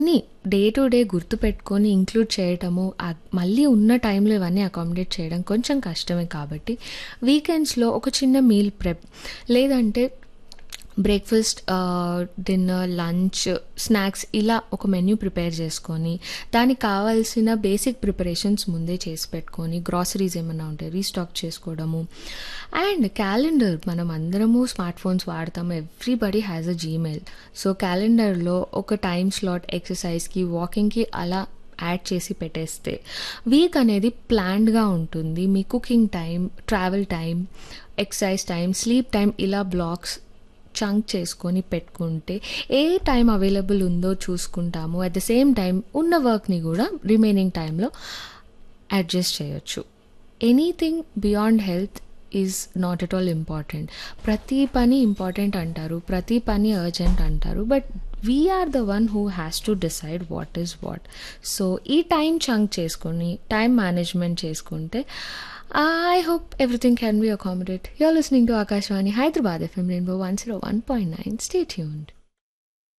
ని day to day గుర్తుపెట్టుకొని include చేయటము ఆహ్, మళ్ళీ ఉన్న టైంలో ఇవన్నీ అకామిడేట్ చేయడం కొంచెం కష్టమే కాబట్టి వీకెండ్స్‌లో ఒక చిన్న మీల్ ప్రెప్ లేదంటే బ్రేక్‌ఫాస్ట్ ఆహ్, డిన్నర్, లంచ్, స్నాక్స్ ఇలా ఒక మెన్యూ ప్రిపేర్ చేసుకొని, దానికి కావాల్సిన బేసిక్ ప్రిపరేషన్స్ ముందే చేసి పెట్టుకొని, గ్రాసరీస్ ఏమన్నా ఉంటే రీస్టాక్ చేసుకోవడము. అండ్ క్యాలెండర్ మనం అందరము స్మార్ట్ ఫోన్స్ వాడతాము. Everybody has a Gmail. So, క్యాలెండర్‌లో ఒక టైమ్ స్లాట్ ఎక్సర్‌సైజ్‌కి, వాకింగ్‌కి అలా యాడ్ చేసి పెట్టేస్తే వీక్ అనేది ప్లాన్డ్‌గా ఉంటుంది. మీ cooking time, travel time, exercise time, sleep time ఇలా బ్లాక్స్ చంక్ చేసుకొని పెట్టుకుంటే ఏ టైం అవైలబుల్ ఉందో చూసుకుంటాము. అట్ ద సేమ్ టైమ్ ఉన్న వర్క్‌ని గూడా రిమైనింగ్ టైమ్‌లో అడ్జస్ట్ చేయొచ్చు. Anything beyond health is not at all important. ప్రతి పని ఇంపార్టెంట్ అంటారు. ప్రతి పని అర్జెంట్ అంటారు. But we are the one who has to decide what is what. So, ఈ టైమ్ చంక్ చేసుకొని, టైమ్ మేనేజ్‌మెంట్ చేసుకుంటే I hope everything can be accommodate. You are listening to Akashvani Hyderabad FM Rainbow 101.9 stay tuned.